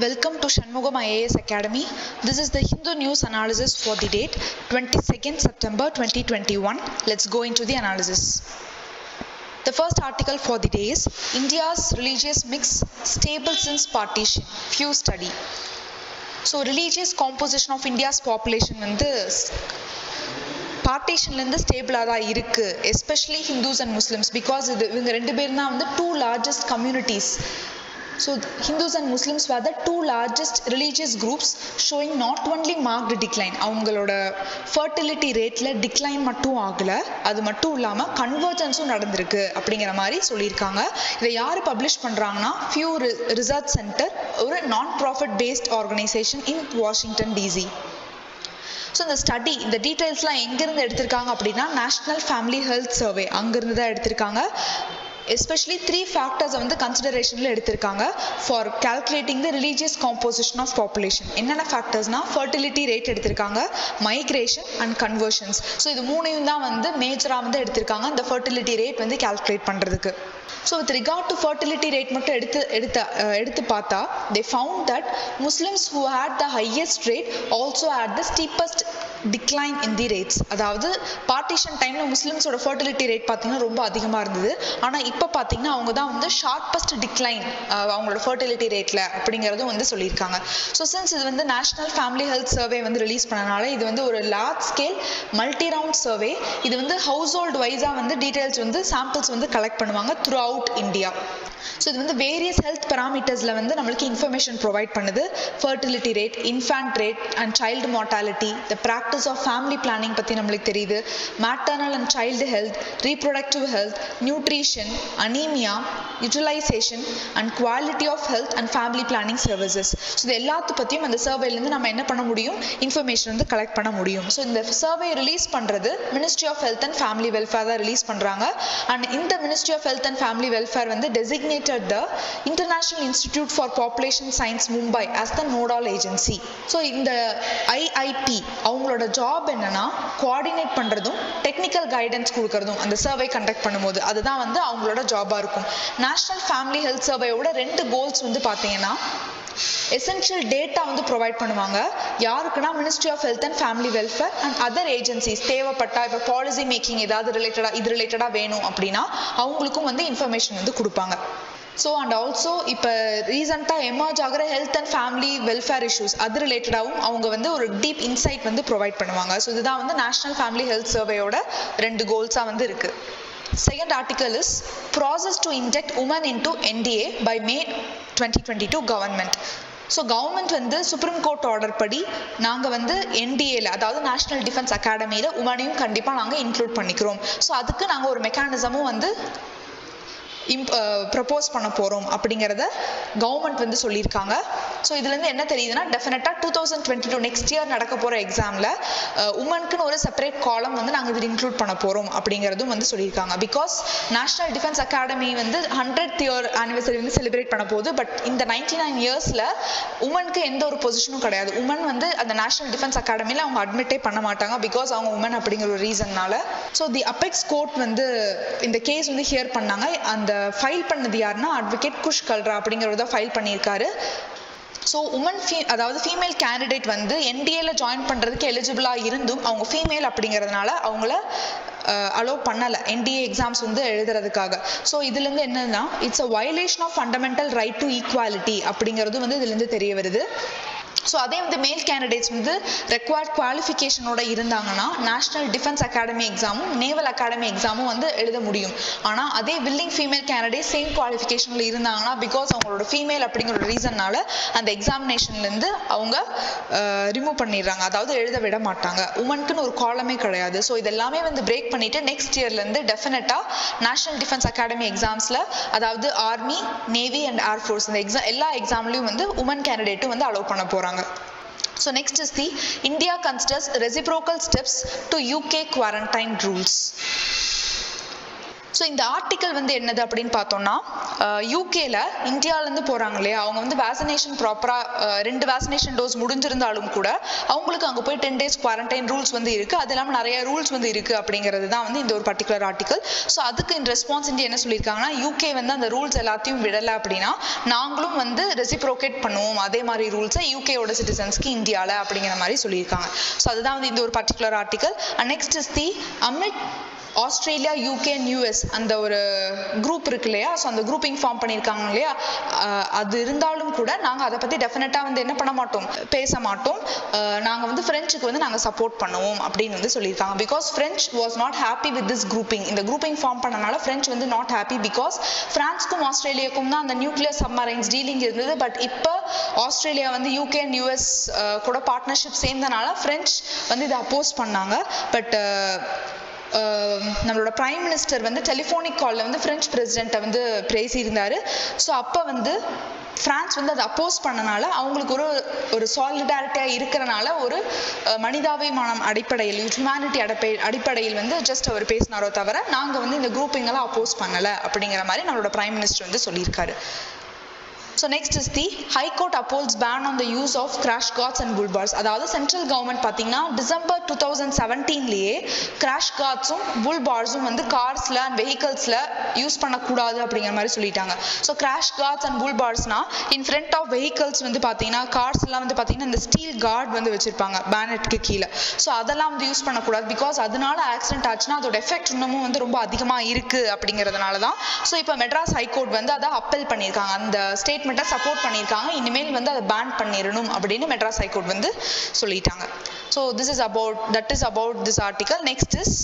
Welcome to Shanmugam IAS Academy. This is the Hindu news analysis for the date 22nd September 2021. Let's go into the analysis. The first article for the day is India's religious mix stable since partition. Few study. So religious composition of India's population வந்து பார்ட்டிஷன்லேருந்து ஸ்டேபிளாக தான் இருக்குது especially Hindus and Muslims because இது இவங்க ரெண்டு பேரும் தான் வந்து two largest communities so Hindus and Muslims were the two largest religious groups showing not only marked decline அவங்களோட ஃபர்டிலிட்டி ரேட்டில் டிக்ளைன் மட்டும் ஆகலை அது மட்டும் இல்லாமல் கன்வர்ஜன்ஸும் நடந்திருக்கு அப்படிங்கிற மாதிரி சொல்லியிருக்காங்க இதை யார் பப்ளிஷ் பண்ணுறாங்கன்னா ஃபியூ ரிசர்ச் சென்டர் ஒரு non profit based organisation in Washington DC so இந்த ஸ்டடி இந்த டீட்டெயில்ஸ்லாம் எங்கேருந்து எடுத்திருக்காங்க அப்படின்னா நேஷ்னல் ஃபேமிலி ஹெல்த் சர்வே அங்கேருந்து தான் எடுத்திருக்காங்க எஸ்பெஷலி த்ரீ ஃபேக்டர்ஸை வந்து கன்சிடரேஷனில் எடுத்திருக்காங்க for calculating the religious composition of population என்னென்ன ஃபேக்டர்ஸ்னா ஃபர்டிலிட்டி ரேட் எடுத்திருக்காங்க மைக்ரேஷன் அண்ட் கன்வர்ஷன்ஸ் ஸோ இது மூணையும் தான் வந்து மேஜராக வந்து எடுத்திருக்காங்க இந்த ஃபர்டிலிட்டி ரேட் வந்து கால்குலேட் பண்ணுறதுக்கு so with regard to fertility rate மட்டும் எடுத்து எடுத்த எடுத்து பார்த்தா they found that Muslims who had the highest rate also had the steepest decline in the rates அதாவது பார்ட்டிஷன் டைமில் முஸ்லிம்ஸோட ஃபர்டிலிட்டி ரேட் பார்த்தீங்கன்னா ரொம்ப அதிகமாக இருந்தது ஆனால் இப்போ பார்த்தீங்கன்னா அவங்க தான் வந்து ஷார்ப்பஸ்ட் டிக்ளைன் அவங்களோட ஃபர்டிலிட்டி ரேட்டில் அப்படிங்கிறதும் வந்து சொல்லியிருக்காங்க ஸோ சின்ஸ் இது வந்து நேஷனல் ஃபேமிலி ஹெல்த் சர்வே வந்து ரிலீஸ் பண்ணனால இது வந்து ஒரு large scale multi round survey இது வந்து ஹவுஸ் ஹோல்டு வைஸாக வந்து டீட்டெயில்ஸ் வந்து சாம்பிள்ஸ் வந்து கலெக்ட் பண்ணுவாங்க த்ரூ அவுட் இந்தியா ஸோ இது வந்து வேரியஸ் ஹெல்த் பராமீட்டர்ஸில் வந்து நம்மளுக்கு இன்ஃபர்மேஷன் ப்ரொவைட் பண்ணுது fertility rate infant rate and child mortality the practice of family planning பற்றி நம்மளுக்கு தெரியுது maternal and child health reproductive health nutrition anaemia utilisation and quality of health and family planning services so இது எல்லாத்து பற்றியும் அந்த சர்வேலேருந்து நம்ம என்ன பண்ண முடியும் இன்ஃபர்மேஷன் வந்து கலெக்ட் பண்ண முடியும் ஸோ இந்த சர்வே ரிலீஸ் பண்ணுறது ministry of health and family welfare தான் ரிலீஸ் பண்ணுறாங்க அண்ட் இந்த ministry of health and family welfare வந்து designated the international institute for population science Mumbai as the nodal agency so இந்த ஐஐபி அவங்களோட ஜாப் என்னன்னா coordinate பண்ணுறதும் technical guidance கொடுக்கறதும் அந்த சர்வே கண்டக்ட் பண்ணும்போது அதுதான் வந்து அவங்களோட ஜாபாக இருக்கும் நேஷனல் ஃபேமிலி ஹெல்த் சர்வேயோட ரெண்டு கோல்ஸ் வந்து பார்த்தீங்கன்னா எசென்ஷியல் டேட்டா வந்து ப்ரொவைட் பண்ணுவாங்க யாருக்குன்னா ministry of health and family welfare and other agencies தேவைப்பட்டா இப்போ பாலிசி மேக்கிங் ஏதாவது ரிலேட்டடாக இது ரிலேட்டடாக வேணும் அப்படின்னா அவங்களுக்கும் வந்து இன்ஃபர்மேஷன் வந்து கொடுப்பாங்க ஸோ அண்ட் ஆல்சோ இப்போ ரீசெண்டாக எமர்ஜ் ஆகிற health and family welfare issues அது ரிலேட்டடாகவும் அவங்க வந்து ஒரு டீப் இன்சைட் வந்து ப்ரொவைட் பண்ணுவாங்க ஸோ இதுதான் வந்து நேஷனல் ஃபேமிலி ஹெல்த் சர்வேயோட ரெண்டு கோல்ஸாக வந்து இருக்குது Second article is process to inject women into NDA by May 2022 government. So government வந்து சுப்ரீம் கோர்ட் ஆர்டர் படி நாங்கள் வந்து என்டிஏல அதாவது நேஷனல் டிஃபென்ஸ் அகாடமியில் உமனையும் கண்டிப்பாக நாங்கள் இன்க்ளூட் பண்ணிக்கிறோம் ஸோ அதுக்கு நாங்கள் ஒரு மெக்கானிசமும் வந்து இம்ப் ப்ரப்போஸ் பண்ண போகிறோம் அப்படிங்கிறத கவர்மெண்ட் வந்து சொல்லியிருக்காங்க ஸோ இதுலேருந்து என்ன தெரியுதுன்னா டெஃபினட்டாக two thousand twenty two next year நடக்க போகிற எக்ஸாமில் உமனுக்குன்னு ஒரு செப்பரேட் காலம் வந்து நாங்கள் இதில் இன்க்ளூட் பண்ண போகிறோம் அப்படிங்கிறதும் வந்து சொல்லியிருக்காங்க பிகாஸ் நேஷனல் டிஃபென்ஸ் அகாடமி வந்து ஹண்ட்ரட் இயர் ஆனிவர்சரி வந்து செலிப்ரேட் பண்ண போகுது பட் இந்த நைன்டி நைன் இயர்ஸில் உமனுக்கு எந்த ஒரு பொசிஷனும் கிடையாது உமன் வந்து அந்த நேஷனல் டிஃபென்ஸ் அகாடமியில் அவங்க அட்மிட்டே பண்ண மாட்டாங்க பிகாஸ் அவங்க உமன் அப்படிங்கிற ஒரு ரீசன்னால ஸோ தி அபெக்ஸ் கோர்ட் வந்து இந்த கேஸ் வந்து ஹியர் பண்ணாங்க அந்த ஃபைல் பண்ணது யாருன்னா அட்வொகேட் குஷ் கல்ரா அப்படிங்கிறத ஃபைல் பண்ணியிருக்காரு ஸோ உமன் ஃபீ அதாவது ஃபீமேல் கேண்டிடேட் வந்து என்டிஏல ஜாயின் பண்ணுறதுக்கு எலிஜிபிளாக இருந்தும் அவங்க ஃபீமேல் அப்படிங்கிறதுனால அவங்கள அலோவ் பண்ணலை என்டிஏ எக்ஸாம்ஸ் வந்து எழுதுறதுக்காக ஸோ இதுலேருந்து என்னன்னா it's a violation of fundamental right to equality அப்படிங்கிறது வந்து இதுலேருந்து தெரிய வருது ஸோ அதே வந்து மேல் கேண்டிடேட்ஸ் வந்து ரெக்வயர்ட் குவாலிஃபிகேஷனோட இருந்தாங்கன்னா நேஷனல் டிஃபென்ஸ் அகாடமி எக்ஸாமும் நேவல் அகாடமி எக்ஸாமும் வந்து எழுத முடியும் ஆனால் அதே வில்லிங் ஃபீமேல் கேண்டிடேட் சேம் குவாலிஃபிகேஷனில் இருந்தாங்கன்னா பிகாஸ் அவங்களோட ஃபீமேல் அப்படிங்கிற ஒரு ரீசன்னால அந்த எக்ஸாமினேஷன்லேருந்து அவங்க ரிமூவ் பண்ணிடுறாங்க அதாவது எழுத விட மாட்டாங்க உமனுக்குன்னு ஒரு காலமே கிடையாது ஸோ இதெல்லாமே வந்து பிரேக் பண்ணிட்டு நெக்ஸ்ட் இயர்லேருந்து டெஃபினட்டாக நேஷனல் டிஃபென்ஸ் அகாடமி எக்ஸாம்ஸில் அதாவது ஆர்மி நேவி அண்ட் ஏர்ஃபோர்ஸ் இந்த எக்ஸாம் எல்லா எக்ஸாம்லையும் வந்து உமன் கேண்டிடேட்டும் வந்து அலோவ் பண்ண போகிறாங்க So next is the India considers reciprocal steps to UK quarantine rules. So இந்த ஆர்டிக்கல் வந்து என்னது அப்படின்னு பார்த்தோம்னா யூகேல இந்தியாவிலேருந்து போகிறாங்க இல்லையா அவங்க வந்து வேக்சினேஷன் ப்ராப்பராக ரெண்டு வேக்சினேஷன் டோஸ் முடிஞ்சிருந்தாலும் கூட அவங்களுக்கு அங்கே போய் டென் டேஸ் குவாரண்டைன் ரூல்ஸ் வந்து இருக்குது அது இல்லாமல் நிறைய ரூல்ஸ் வந்து இருக்குது அப்படிங்கிறது தான் வந்து இந்த ஒரு பர்டிகுலர் ஆர்டிக்கல் ஸோ அதுக்கு இன் ரெஸ்பான்ஸ் இந்தியா என்ன சொல்லியிருக்காங்கன்னா யூகே வந்து அந்த ரூல்ஸ் எல்லாத்தையும் விடலை அப்படின்னா நாங்களும் வந்து ரெசிப்ரோகேட் பண்ணுவோம் அதே மாதிரி ரூல்ஸை யூகேயோட சிட்டிசன்ஸ்க்கு இந்தியாவில் அப்படிங்கிற மாதிரி சொல்லியிருக்காங்க ஸோ அதுதான் வந்து இந்த ஒரு particular article and next is the amid Australia UK and US அந்த ஒரு குரூப் இருக்கு இல்லையா ஸோ அந்த குரூப்பிங் ஃபார்ம் பண்ணியிருக்காங்க இல்லையா அஹ் அது இருந்தாலும் கூட நாங்கள் அதை பற்றி டெஃபினட்டாக வந்து என்ன பண்ண மாட்டோம் பேச மாட்டோம் நாங்கள் வந்து ஃப்ரெஞ்சுக்கு வந்து நாங்கள் சப்போர்ட் பண்ணுவோம் அப்படின்னு வந்து சொல்லியிருக்காங்க because French was not happy with this grouping இந்த குரூப்பிங் ஃபார்ம் பண்ணனால ஃப்ரெஞ்ச் வந்து நாட் ஹாப்பி பிகாஸ் ஃப்ரான்ஸ்க்கும் ஆஸ்திரேலியாவுக்கும் தான் அந்த நியூக்ளியர் சப்மரைன்ஸ் டீலிங் இருந்தது பட் இப்போ ஆஸ்திரேலியா வந்து யூகே அண்ட் யூஎஸ் கூட பார்ட்னர்ஷிப் சேர்ந்தனால ஃப்ரெஞ்ச் வந்து இதை அப்போஸ் பண்ணாங்க பட் நம்மளோட பிரைம் மினிஸ்டர் வந்து டெலிஃபோனிக் காலில் வந்து ஃப்ரெஞ்ச் பிரசிடெண்ட்டை வந்து பேசியிருந்தார் ஸோ அப்போ வந்து ஃப்ரான்ஸ் வந்து அதை அப்போஸ் பண்ணனால அவங்களுக்கு ஒரு ஒரு சாலிடாரிட்டியாக இருக்கிறனால ஒரு மனிதாபிமானம் அடிப்படையில் ஹியூமனிட்டி அடிப்படை அடிப்படையில் வந்து ஜஸ்ட் அவர் பேசினாரோ தவிர நாங்கள் வந்து இந்த குரூப்பிங்கெல்லாம் அப்போஸ் பண்ணலை அப்படிங்கிற மாதிரி நம்மளோட பிரைம் மினிஸ்டர் வந்து சொல்லியிருக்காரு so next is the high court upholds ban on the use of crash guards and bullbars அதாவது சென்ட்ரல் கவர்மெண்ட் பார்த்தீங்கன்னா டிசம்பர் டூ தௌசண்ட் செவன்டீன்லேயே கிராஷ் கார்ட்ஸும் புல்பார்ஸும் வந்து கார்ஸில் அண்ட் வெஹிக்கல்ஸில் யூஸ் பண்ணக்கூடாது அப்படிங்கிற மாதிரி சொல்லிட்டாங்க ஸோ கிராஷ் கார்ட்ஸ் அண்ட் புல்பார்ஸ்னா இன் ஃப்ரண்ட் ஆஃப் வெஹிக்கல்ஸ் வந்து பார்த்தீங்கன்னா கார்ஸ்லாம் வந்து பார்த்தீங்கன்னா இந்த ஸ்டீல் கார்டு வந்து வச்சிருப்பாங்க பேனட்க்கு கீழே ஸோ அதெல்லாம் வந்து யூஸ் பண்ணக்கூடாது பிகாஸ் அதனால ஆக்சிடென்ட் ஆச்சுன்னா அதோட எஃபெக்ட் இன்னமும் வந்து ரொம்ப அதிகமாக இருக்குது அப்படிங்கிறதுனால தான் ஸோ இப்போ மெட்ராஸ் ஹைகோர்ட் வந்து அதை அப்பெல் பண்ணியிருக்காங்க அந்த ஸ்டேட் ஸ்டேட்மெண்ட்டை சப்போர்ட் பண்ணியிருக்காங்க இனிமேல் வந்து அதை பேன் பண்ணிடணும் அப்படின்னு மெட்ராஸ் ஹைகோர்ட் வந்து சொல்லிட்டாங்க so this is about that is about this article next is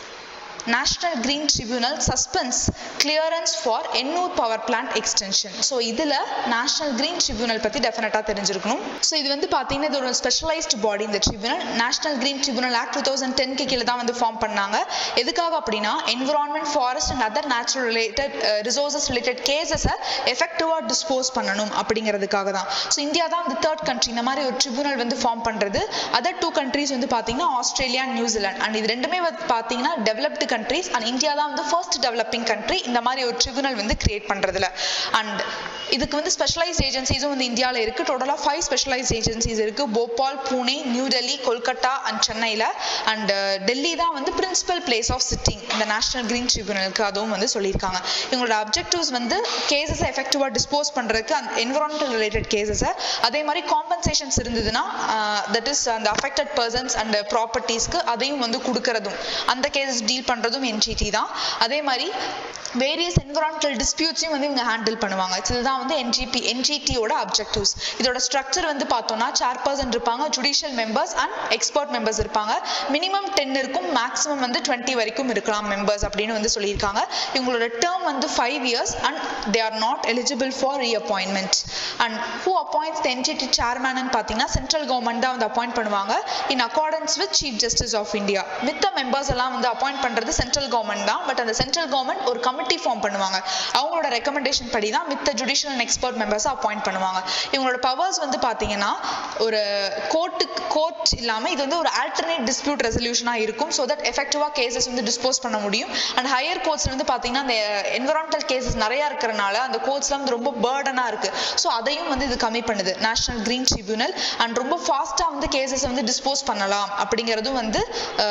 national green tribunal suspends clearance for Ennore power plant extension so இதில் நேஷனல் கிரீன் ட்ரிபியூனல் பற்றி டெஃபினட்டாக தெரிஞ்சிருக்கணும் ஸோ இது வந்து பார்த்தீங்கன்னா இது ஒரு ஸ்பெஷலைஸ்டு பாடி இந்த tribunal national green tribunal act two thousand டென்க்கு கீழே தான் வந்து ஃபார்ம் பண்ணாங்க எதுக்காக அப்படின்னா environment forest and other natural related resources related கேசஸை எஃபெக்டிவாக டிஸ்போஸ் பண்ணணும் அப்படிங்கிறதுக்காக தான் ஸோ இந்தியா தான் வந்து தேர்ட் கண்ட்ரி இந்த மாதிரி ஒரு ட்ரிபியூனல் வந்து ஃபார்ம் பண்ணுறது அதர் டூ கண்ட்ரிஸ் வந்து பார்த்தீங்கன்னா ஆஸ்திரேலியா நியூசிலாந்து அண்ட் இது ரெண்டுமே வந்து பார்த்தீங்கன்னா டெவலப்டு கண்ட்ரிஸ் அண்ட் இந்தியா தான் வந்து ஃபர்ஸ்ட் டெவலப்பிங் கண்ட்ரி இந்த மாதிரி ஒரு ட்ரிபியூனல் வந்து கிரியேட் பண்ணுறதுல அண்ட் இதுக்கு வந்து ஸ்பெஷலைஸ் ஏஜென்சிஸும் வந்து இந்தியாவில் இருக்குது டோட்டலாக ஃபைவ் ஸ்பெஷலைஸ் ஏஜென்சிஸ் இருக்குது போபால் பூனே நியூ டெல்லி கொல்கட்டா அண்ட் சென்னையில் அண்ட் டெல்லி தான் வந்து பிரின்சிபல் பிளேஸ் ஆஃப் சிட்டிங் இந்த நேஷனல் கிரீன் ட்ரிபியூனலுக்கு அதுவும் வந்து சொல்லியிருக்காங்க இவங்களோட அப்ஜெக்டிவ்ஸ் வந்து கேசஸை எஃபெக்டிவாக டிஸ்போஸ் பண்ணுறதுக்கு அந்த என்விரான்மெண்டல் ரிலேட்டட் கேசஸை அதே மாதிரி காம்பன்சேஷன்ஸ் இருந்ததுன்னா தட் இஸ் அந்த அஃபெக்டட் பர்சன்ஸ் அண்ட் ப்ராப்பர்ட்டிஸ்க்கு அதையும் வந்து கொடுக்கறதும் அந்த கேசஸ் டீல் பண்ணுறதும் என்ஜிடி தான் அதே மாதிரி வேரியஸ் என்விரான்மெண்டல் டிஸ்பியூட்ஸையும் வந்து இவங்க ஹேண்டில் பண்ணுவாங்க இதுதான் வந்து என்ஜிபி என்ஜிடியோட அப்ஜெக்டிவ்ஸ் இதோட ஸ்ட்ரக்சர் வந்து பார்த்தோம்னா சேர்பர்சன் இருப்பாங்க judicial members and expert members இருப்பாங்க மினிமம் டென் இருக்கும் மேக்ஸிமம் வந்து டுவெண்ட்டி வரைக்கும் இருக்கலாம் மெம்பர்ஸ் அப்படின்னு வந்து சொல்லியிருக்காங்க இவங்களோட டேர்ம் வந்து five years and they are not eligible for reappointment and who appoints the NGT chairman பார்த்தீங்கன்னா சென்ட்ரல் கவர்மெண்ட் தான் வந்து அப்பாயிண்ட் பண்ணுவாங்க in accordance with chief justice of India with members எல்லாம் வந்து அப்பாயிண்ட் பண்ணுறது சென்ட்ரல் கவர்மெண்ட் தான் but அந்த central government ஒரு கமிட்டி ஃபார்ம் பண்ணுவாங்க அவங்களோட ரெக்கமெண்டேஷன் படி தான் மித்த judicial and expert members appoint பண்ணுவாங்க இவங்களோட பவர்ஸ் வந்து பார்த்தீங்கன்னா ஒரு கோர்ட்டுக்கு கோர்ட் இல்லாமல் இது வந்து ஒரு ஆல்டர்னேட் டிஸ்பியூட் ரெசல்யூஷனாக இருக்கும் ஸோ தட் எஃபெக்டிவாக கேசஸ் வந்து டிஸ்போஸ் பண்ண முடியும் அண்ட் ஹையர் கோர்ட்ஸ் வந்து பார்த்தீங்கன்னா அந்த என்வரான்மெண்டல் கேசஸ் நிறையா இருக்கிறனால அந்த கோர்ட்ஸ்லாம் வந்து ரொம்ப பேர்டனாக இருக்குது ஸோ அதையும் வந்து இது கம்மி பண்ணுது நேஷனல் கிரீன் ட்ரிபியூனல் அண்ட் ரொம்ப ஃபாஸ்ட்டாக வந்து கேசஸ் வந்து டிஸ்போஸ் பண்ணலாம் அப்படிங்கிறதும் வந்து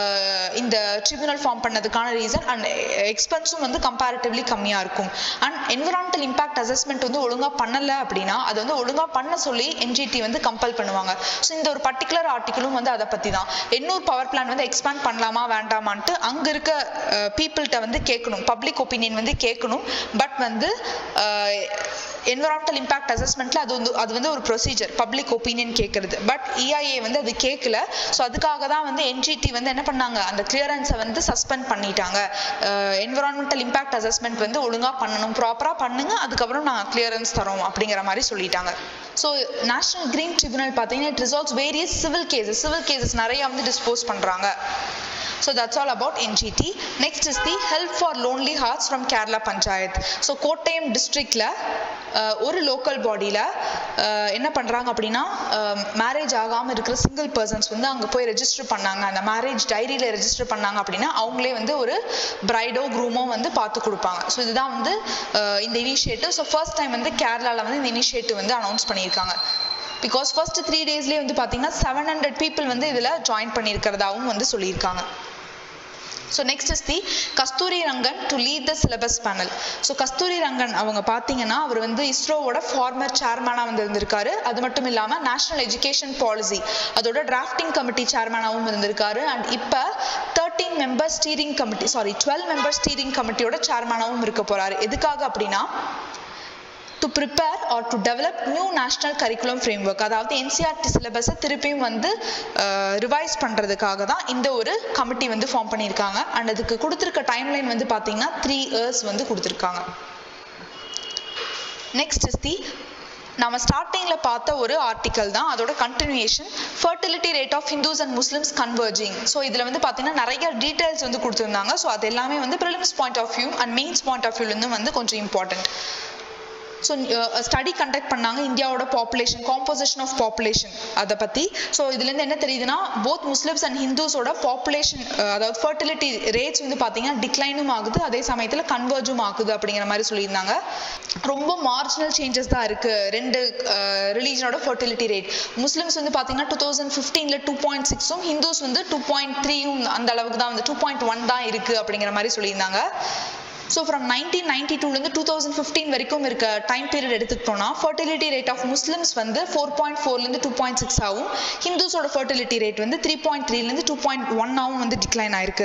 இந்த ட்ரிபியூனல் ஃபார்ம் பண்ணதுக்கான ரீசன் அண்ட் எக்ஸ்பென்ஸும் வந்து கம்பேரிட்டிவ்லி கம்மியாக இருக்கும் அண்ட் என்விரான்மெண்டல் இம்பாக்ட் அசஸ்மெண்ட் வந்து ஒழுங்காக பண்ணலை அப்படின்னா அது வந்து ஒழுங்காக பண்ண சொல்லி என்ஜிடி வந்து கம்பல் பண்ணுவாங்க ஸோ இந்த ஒரு பர்டிகுலர் ஆர்டிக்கிளும் வந்து அதை பற்றி தான் எண்ணூர் பவர் பிளான் வந்து எக்ஸ்பேண்ட் பண்ணலாமா வேண்டாமான்ட்டு அங்கே இருக்க பீப்புள்கிட்ட வந்து கேட்கணும் பப்ளிக் ஒப்பீனியன் வந்து கேட்கணும் பட் வந்து என்வரான்மெண்டல் இம்பாக்ட் அசஸ்மெண்ட்ல அது வந்து அது வந்து ஒரு ப்ரொசீஜர் பப்ளிக் ஒப்பீனியன் கேட்கறது பட் இஐஏ வந்து அது கேட்கல ஸோ அதுக்காக தான் வந்து என்ஜிடி வந்து என்ன பண்ணாங்க அந்த கிளியரன்ஸை வந்து சஸ்பெண்ட் பண்ணிட்டாங்க என்வரான்மெண்டல் இம்பாக்ட் அசஸ்மெண்ட் வந்து ஒழுங்காக பண்ணணும் ப்ராப்பராக பண்ணுங்க அதுக்கப்புறம் நாங்கள் கிளியரன்ஸ் தரோம் அப்படிங்கிற மாதிரி சொல்லிட்டாங்க ஸோ நேஷனல் கிரீன் ட்ரிபியூனல் பார்த்தீங்கன்னா it resolves various civil cases civil cases நிறைய வந்து டிஸ்போஸ் பண்ணுறாங்க So that's all about NGT. Next is the Help for Lonely Hearts from Kerala Panchayat. So Kottayam districtல ஒரு லோக்கல் பாடியில் என்ன பண்ணுறாங்க அப்படின்னா மேரேஜ் ஆகாமல் இருக்கிற சிங்கிள் பர்சன்ஸ் வந்து அங்கே போய் ரெஜிஸ்டர் பண்ணாங்க அந்த மேரேஜ் டைரியில் ரெஜிஸ்டர் பண்ணாங்க அப்படின்னா அவங்களே வந்து ஒரு பிரைடோ க்ரூமோ வந்து பார்த்து கொடுப்பாங்க ஸோ இதுதான் வந்து அஹ், இந்த இனிஷியேட்டிவ் ஸோ ஃபர்ஸ்ட் டைம் வந்து கேரளாவில் வந்து இந்த இனிஷியேட்டிவ் வந்து அனௌன்ஸ் பண்ணியிருக்காங்க பிகாஸ் ஃபர்ஸ்ட் த்ரீ டேஸ்லேயே வந்து பார்த்தீங்கன்னா செவன் ஹண்ட்ரட் பீப்புள் வந்து இதில் ஜாயின் பண்ணியிருக்கிறதாவும் வந்து சொல்லியிருக்காங்க so next is the Kasturi Rangan to lead the syllabus panel so Kasturi Rangan அவங்க பார்த்தீங்கன்னா அவர் வந்து இஸ்ரோவோட ஃபார்மர் சேர்மனாக வந்து இருந்திருக்காரு அது மட்டும் இல்லாமல் நேஷனல் எஜுகேஷன் பாலிசி அதோட டிராஃப்டிங் கமிட்டி சேர்மனாகவும் இருந்திருக்காரு அண்ட் இப்போ thirteen member steering committee sorry twelve member steering கமிட்டியோட சேர்மனாகவும் இருக்க போறாரு எதுக்காக அப்படின்னா to prepare or to develop new national curriculum framework அதாவது என்சிஆர்டி சிலபஸை திருப்பியும் வந்து ரிவைஸ் பண்ணுறதுக்காக தான் இந்த ஒரு கமிட்டி வந்து ஃபார்ம் பண்ணியிருக்காங்க அண்ட் அதுக்கு கொடுத்துருக்க டைம்லைன் வந்து பார்த்தீங்கன்னா த்ரீ இயர்ஸ் வந்து கொடுத்துருக்காங்க நெக்ஸ்ட் இஸ் தி நம்ம ஸ்டார்டிங்கில் பார்த்த ஒரு ஆர்டிக்கல் தான் அதோட continuation fertility rate of Hindus and Muslims converging so இதில் வந்து பார்த்தீங்கன்னா நிறைய டீட்டெயில்ஸ் வந்து கொடுத்துருந்தாங்க ஸோ அது எல்லாமே வந்து prelims point of view and mains point of வியூலேருந்து வந்து கொஞ்சம் இம்பார்ட்டன்ட் ஸோ ஸ்டடி கண்டக்ட் பண்ணாங்க இந்தியாவோட பாப்புலேஷன் காம்போசிஷன் ஆஃப் பாப்புலேஷன் அதை பற்றி ஸோ இதுலேருந்து என்ன தெரியுதுன்னா போத் முஸ்லிம்ஸ் அண்ட் ஹிந்துஸோட பாப்புலேஷன் அதாவது ஃபர்டிலிட்டி ரேட்ஸ் வந்து பார்த்தீங்கன்னா டிக்ளைனும் ஆகுது அதே சமயத்தில் கன்வர்ஜும் ஆகுது அப்படிங்கிற மாதிரி சொல்லியிருந்தாங்க ரொம்ப மார்ஜினல் சேஞ்சஸ் தான் இருக்குது ரெண்டு ரிலீஜனோட ஃபர்டிலிட்டி ரேட் முஸ்லிம்ஸ் வந்து பார்த்தீங்கன்னா டூ தௌசண்ட் ஃபிஃப்டீனில் டூ பாயிண்ட் சிக்ஸும் ஹிந்துஸ் வந்து டூ பாயிண்ட் த்ரீயும் அந்த அளவுக்கு தான் வந்து டூ பாயிண்ட் ஒன் தான் இருக்குது அப்படிங்கிற மாதிரி சொல்லியிருந்தாங்க ஸோ ஃப்ரம் நைன்டீன் நைன்டி டூலேருந்து டூ தௌசண்ட் ஃபிஃப்டீன் வரைக்கும் இருக்க டைம் பீரியட் எடுத்துக்கிட்டோம்னா ஃபர்டிலிட்டி ரேட் ஆஃப் முஸ்லிம்ஸ் வந்து ஃபோர் பாயிண்ட் ஃபோர்லேருந்து டூ பாயிண்ட் சிக்ஸ் ஆகும் ஹிந்துஸோட ஃபர்டிலிட்டி ரேட் வந்து த்ரீ பாயிண்ட் த்ரீலேருந்து டூ பாயிண்ட் ஒன் ஆகும் வந்து டிக்ளைன் ஆயிருக்கு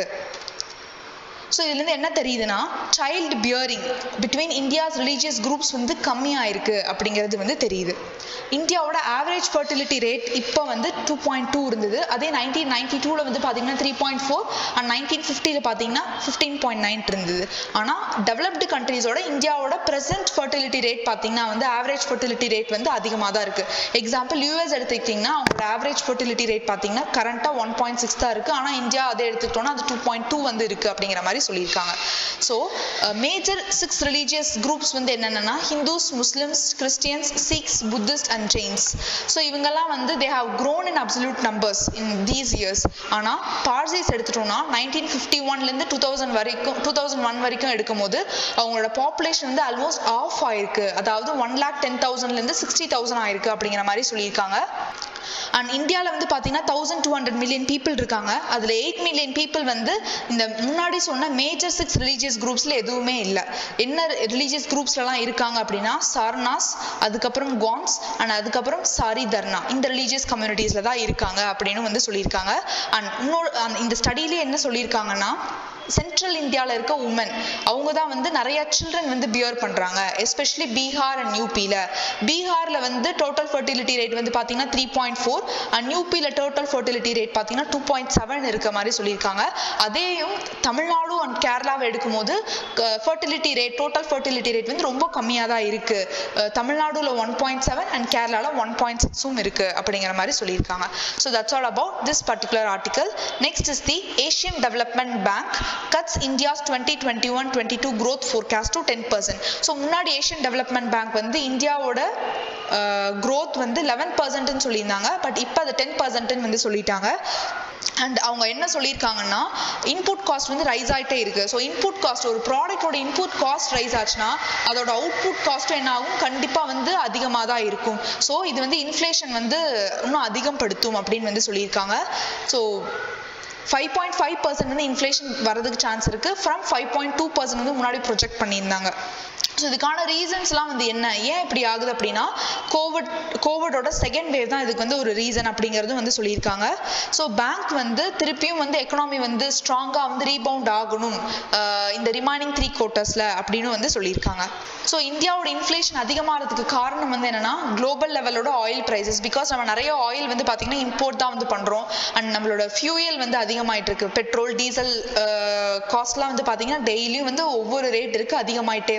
ஸோ இதுலேருந்து என்ன தெரியுதுன்னா child bearing between India's religious groups வந்து கம்மியாயிருக்கு அப்படிங்கிறது வந்து தெரியுது இந்தியாவோட ஆவரேஜ் ஃபர்டிலிட்டி ரேட் இப்போ வந்து டூ பாயிண்ட் டூ இருந்தது அதே நைன்டீன் நைன்டி டூவில் வந்து பார்த்தீங்கன்னா three point four and nineteen ஃபிஃப்டியில் பார்த்தீங்கன்னா ஃபிஃப்டீன் பாயிண்ட் நைன் இருந்தது ஆனால் டெவலப்டு கண்ட்ரீஸோட இந்தியாவோட ப்ரெசென்ட் ஃபர்டிலிட்டி ரேட் பார்த்தீங்கன்னா வந்து ஆவரேஜ் ஃபர்டிலிட்டி ரேட் வந்து அதிகமாக தான் இருக்குது எக்ஸாம்பிள் யூஎஸ் எடுத்துக்கிட்டிங்கன்னா அவங்களோட ஆவரேஜ் ஃபர்டிலிட்டி ரேட் பார்த்தீங்கன்னா கரண்ட்டாக ஒன் பாயிண்ட் சிக்ஸ் தான் இருக்குது ஆனால் இந்தியா அதை எடுத்துக்கிட்டோம்னா அது டூ பாயிண்ட் டூ வந்து இருக்குது அப்படிங்கிற மாதிரி சொல்லியிருக்காங்க so major six religious groups வந்து என்னென்னா Hindus Muslims Christians Sikhs Buddhist and Jains so இவங்கெல்லாம் வந்து they have grown in absolute numbers in these years ஆனால் பார்சிஸ் எடுத்துட்டோம்னா நைன்டீன் ஃபிஃப்டி ஒன்லேருந்து டூ தௌசண்ட் வரைக்கும் டூ தௌசண்ட் ஒன் வரைக்கும் எடுக்கும்போது அவங்களோட பாப்புலேஷன் வந்து ஆல்மோஸ்ட் ஆஃப் ஆயிருக்கு அதாவது ஒன் லேக் டென் தௌசண்ட்லேருந்து சிக்ஸ்டி தௌசண்ட் ஆயிருக்கு அப்படிங்கிற மாதிரி சொல்லியிருக்காங்க அண்ட் இந்தியாவில் வந்து பார்த்தீங்கன்னா thousand two hundred million people இருக்காங்க அதில் எயிட் மில்லியன் பீப்புள் வந்து இந்த முன்னாடி சொன்ன மேஜர் சிக்ஸ் ரிலீஜியஸ் குரூப்ஸில் எதுவுமே இல்லை என்ன ரிலீஜியஸ் குரூப்ஸ்லலாம் இருக்காங்க அப்படின்னா சார்னாஸ் அதுக்கப்புறம் கான்ஸ் அண்ட் அதுக்கப்புறம் சாரி தர்னா இந்த ரிலீஜியஸ் கம்யூனிட்டிஸில் தான் இருக்காங்க அப்படின்னு வந்து சொல்லியிருக்காங்க அண்ட் இன்னொரு அந்த- இந்த ஸ்டடியிலே என்ன சொல்லியிருக்காங்கன்னா சென்ட்ரல் இந்தியாவில் இருக்க உமன் அவங்க தான் வந்து நிறைய சில்ட்ரன் வந்து பியர் பண்ணுறாங்க எஸ்பெஷலி பீகார் அண்ட் யூபியில் பீகாரில் வந்து டோட்டல் ஃபர்டிலிட்டி ரேட் வந்து பார்த்தீங்கன்னா த்ரீ பாயிண்ட் ஃபோர் அண்ட் யூபியில் டோட்டல் ஃபர்டிலிட்டி ரேட் பார்த்தீங்கன்னா டூ பாயிண்ட் செவன் இருக்க மாதிரி சொல்லியிருக்காங்க அதேயும் தமிழ்நாடு அண்ட் கேரளாவை எடுக்கும்போது fertility rate total fertility rate வந்து ரொம்ப கம்மியாக தான் இருக்குது தமிழ்நாடுல ஒன் பாயிண்ட் செவன் அண்ட் கேரளாவில் ஒன் பாயிண்ட் சிக்ஸும் இருக்குது அப்படிங்கிற மாதிரி சொல்லியிருக்காங்க so that's all about this particular article next is the Asian development bank cuts India's twenty twenty one twenty two growth forecast to ten percent so முன்னாடி Asian development bank வந்து இந்தியாவோட growth வந்து eleven பர்சன்ட்னு சொல்லியிருந்தாங்க but இப்போ அது ten பர்சன்ட்னு வந்து சொல்லிட்டாங்க and அவங்க என்ன சொல்லியிருக்காங்கன்னா இன்புட் காஸ்ட் வந்து ரைஸ் ஆகிட்டே இருக்கு ஸோ இன்புட் காஸ்ட் ஒரு ப்ராடக்டோட இன்புட் காஸ்ட் ரைஸ் ஆச்சுன்னா அதோட அவுட்புட் காஸ்ட்டும் என்ன ஆகும் கண்டிப்பாக வந்து அதிகமாக தான் இருக்கும் ஸோ இது வந்து இன்ஃப்ளேஷன் வந்து இன்னும் அதிகப்படுத்தும் அப்படின்னு வந்து சொல்லியிருக்காங்க so five point five percent வந்து இன்ஃப்ளேஷன் வரதுக்கு சான்ஸ் இருக்கு from five point two percent வந்து முன்னாடி ப்ரொஜெக்ட் பண்ணியிருந்தாங்க ஸோ இதுக்கான ரீசன்ஸ்லாம் வந்து என்ன ஏன் இப்படி ஆகுது அப்படின்னா கோவிட் கோவிடோட செகண்ட் வேவ் தான் இதுக்கு வந்து ஒரு ரீசன் அப்படிங்கிறது வந்து சொல்லியிருக்காங்க ஸோ பேங்க் வந்து திருப்பியும் வந்து எக்கனாமி வந்து ஸ்ட்ராங்காக வந்து ரீபவுண்ட் ஆகணும் ஆஹ் இந்த ரிமைனிங் த்ரீ குவார்ட்டர்ஸில் அப்படின்னு வந்து சொல்லியிருக்காங்க ஸோ இந்தியாவோட இன்ஃப்ளேஷன் அதிகமாகிறதுக்கு காரணம் வந்து என்னன்னா குளோபல் லெவலோட ஆயில் ப்ரைசஸ் பிகாஸ் நம்ம நிறைய ஆயில் வந்து பார்த்தீங்கன்னா இம்போர்ட் தான் வந்து பண்ணுறோம் அண்ட் நம்மளோட ஃபியூயல் வந்து அதிகமாயிட்டு இருக்கு பெட்ரோல் டீசல் காஸ்ட்லாம் வந்து பார்த்தீங்கன்னா டெய்லியும் வந்து ஒவ்வொரு ரேட் இருக்கு அதிகமாயிட்டே தான் இருக்கு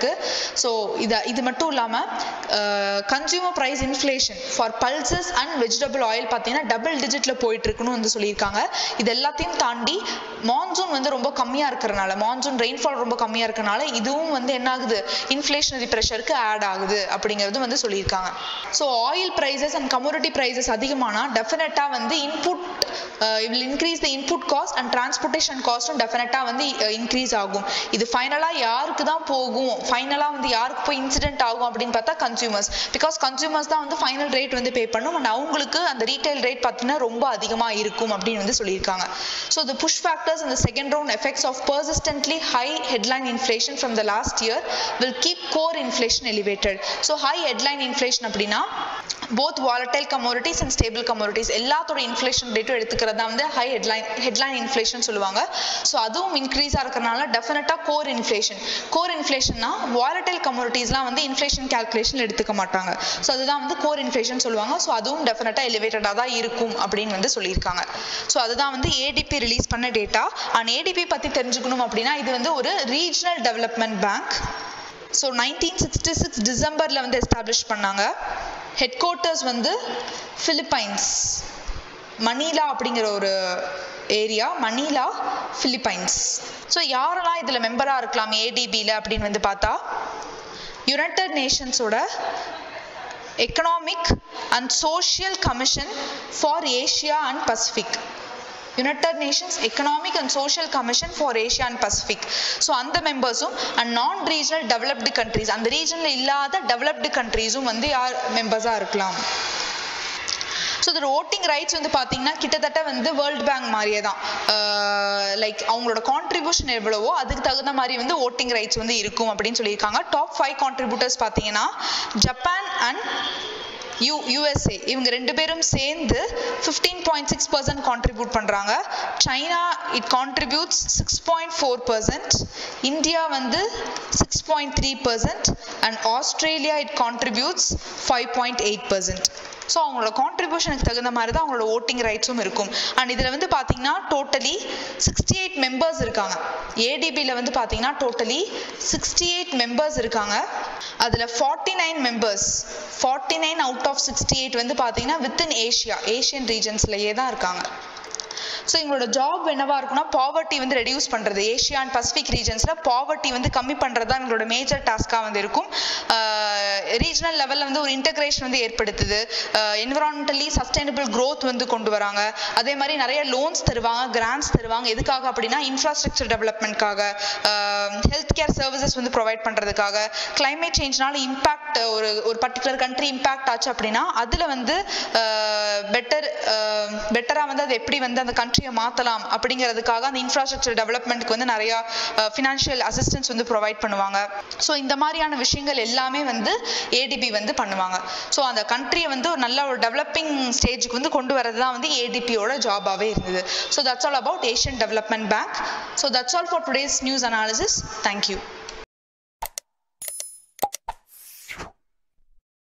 இருக்கு ஸோ இது இது மட்டும் இல்லாமல் consumer price inflation for pulses and vegetable oil பார்த்தீங்கன்னா டபுள் டிஜிட்ல போயிட்டு இருக்குன்னு வந்து சொல்லியிருக்காங்க இது எல்லாத்தையும் தாண்டி மான்சூன் வந்து ரொம்ப கம்மியாக இருக்கிறனால மான்சூன் ரெயின்ஃபால் ரொம்ப கம்மியாக இருக்கிறனால இதுவும் வந்து என்ன ஆகுது இன்ஃப்ளேஷனரி ப்ரெஷருக்கு ஆட் ஆகுது அப்படிங்கிறது வந்து சொல்லியிருக்காங்க so oil prices and commodity prices அதிகமானால் டெஃபினட்டாக வந்து input will increase the input cost and transportation காஸ்ட்டும் டெஃபினட்டாக வந்து இன்க்ரீஸ் ஆகும் இது ஃபைனலாக யாருக்கு தான் போகும் ஃபைனலாக வந்து யாருக்கு போய் இன்சிடென்ட் ஆகும் அப்படின்னு பார்த்தா கன்சியூமர்ஸ் பிகாஸ் கன்சியூமர்ஸ் தான் வந்து ஃபைனல் ரேட் வந்து பே பண்ணும் அண்ட் அவங்களுக்கு அந்த ரீட்டைல் ரேட் பார்த்தீங்கன்னா ரொம்ப அதிகமாக இருக்கும் அப்படின்னு வந்து சொல்லியிருக்காங்க so the push factors in the second round effects of persistently high headline inflation from the last year will keep core inflation elevated. So high headline inflation அப்படின்னா both volatile commodities and stable commodities எல்லாத்தோட inflation ரேட்டும் எடுத்துக்கிறது தான் வந்து high headline headline inflation சொல்லுவாங்க so அதுவும் இன்க்ரீஸாக இருக்கிறனால டெஃபினட்டாக கோர் இன்ஃப்ளேஷன் கோர் இன்ஃப்ளேஷன்னா வாலட்டைல் கமோடிட்டிஸ்லாம் வந்து இன்ஃப்ளேஷன் கேல்குலேஷன் எடுத்துக்க மாட்டாங்க ஸோ அதுதான் வந்து கோர் இன்ஃப்ளேஷன் சொல்லுவாங்க ஸோ அதுவும் டெஃபினட்டாக எலிவேட்டடாக தான் இருக்கும் அப்படின்னு வந்து சொல்லியிருக்காங்க ஸோ அதுதான் வந்து ஏடிபி ரிலீஸ் பண்ண டேட்டா அண்ட் ஏடிபி பற்றி தெரிஞ்சுக்கணும் அப்படின்னா இது வந்து ஒரு regional development bank so nineteen sixty six டிசம்பரில் வந்து எஸ்டாப்ளிஷ் பண்ணாங்க ஹெட் குவார்ட்டர்ஸ் வந்து பிலிப்பைன்ஸ் மணிலா அப்படிங்கிற ஒரு ஏரியா மணிலா பிலிப்பைன்ஸ் ஸோ யாரெல்லாம் இதில் மெம்பராக இருக்கலாம் ஏடிபியில் அப்படின்னு வந்து பார்த்தா யுனைடெட் நேஷன்ஸோட economic and social commission for Asia and Pacific united nations economic and social commission for Asia and Pacific so அந்த மெம்பர்ஸும் and non regional developed countries அந்த ரீஜனில் இல்லாத டெவலப்டு கண்ட்ரீஸும் வந்து யார் மெம்பர்ஸாக இருக்கலாம் ஸோ இதோட ஓட்டிங் ரைட்ஸ் வந்து பார்த்தீங்கன்னா கிட்டத்தட்ட வந்து வேர்ல்ட் பேங்க் மாதிரியே தான் லைக் அவங்களோட கான்ட்ரிபியூஷன் எவ்வளவோ அதுக்கு தகுந்த மாதிரி வந்து ஓட்டிங் ரைட்ஸ் வந்து இருக்கும் அப்படின்னு சொல்லியிருக்காங்க டாப் ஃபைவ் கான்ட்ரிபியூட்டர்ஸ் பார்த்தீங்கன்னா ஜப்பான் அண்ட் யூ யூஎஸ்ஏ இவங்க ரெண்டு பேரும் சேர்ந்து fifteen point six percent contribute பண்ணுறாங்க China it contributes six point four percent India வந்து six point three percent and Australia it contributes five point eight percent so அவங்களோட கான்ட்ரிபியூஷனுக்கு தகுந்த மாதிரி தான் அவங்களோட ஓட்டிங் ரைட்ஸும் இருக்கும் அண்ட் இதில் வந்து பார்த்தீங்கன்னா டோட்டலி சிக்ஸ்டி எயிட் மெம்பர்ஸ் இருக்காங்க ஏடிபியில் வந்து பார்த்தீங்கன்னா டோட்டலி சிக்ஸ்டி எயிட் மெம்பர்ஸ் இருக்காங்க அதில் forty nine members forty nine out of sixty eight வந்து பார்த்தீங்கன்னா வித்தின் ஏஷியா ஏஷியன் ரீஜன்ஸ்லேயே தான் இருக்காங்க ஸோ எங்களோட ஜாப் என்னவா இருக்குன்னா பாவர்ட்டி வந்து ரெடியூஸ் பண்ணுறது ஏஷியா அண்ட் பசிபிக் ரீஜன்ஸில் பாவர்ட்டி வந்து கம்மி பண்ணுறது தான் எங்களோட மேஜர் டாஸ்க்காக வந்து இருக்கும் ரீஜனல் லெவலில் வந்து ஒரு இன்டகிரேஷன் வந்து ஏற்படுத்துது என்விரான்மெண்டலி சஸ்டைனபிள் க்ரோத் வந்து கொண்டு வராங்க அதே மாதிரி நிறைய லோன்ஸ் தருவாங்க கிராண்ட்ஸ் தருவாங்க எதுக்காக அப்படின்னா இன்ஃப்ராஸ்ட்ரக்சர் டெவலப்மெண்ட்காக ஹெல்த் கேர் சர்வீசஸ் வந்து ப்ரொவைட் பண்ணுறதுக்காக கிளைமேட் சேஞ்ச்னால இம்பாக்ட் ஒரு ஒரு பர்டிகுலர் கண்ட்ரி இம்பாக்ட் ஆச்சு அப்படின்னா அதில் வந்து பெட்டர் பெட்டராக வந்து அது எப்படி வந்து அந்த கண்ட்ரியை மாற்றலாம் அப்படிங்கிறதுக்காக அந்த இன்ஃப்ராஸ்ட்ரக்சர் டெவலப்மெண்ட்க்கு வந்து நிறையா ஃபினான்ஷியல் அசிஸ்டன்ஸ் வந்து ப்ரொவைட் பண்ணுவாங்க ஸோ இந்த மாதிரியான விஷயங்கள் எல்லாமே வந்து ஏடிபி வந்து பண்ணுவாங்க ஸோ அந்த கண்ட்ரியை வந்து ஒரு நல்ல ஒரு டெவலப்பிங் ஸ்டேஜுக்கு வந்து கொண்டு வரது தான் வந்து ஏடிபியோட ஜாபாகவே இருந்தது so that's all about Asian development bank so that's all for today's news analysis thank you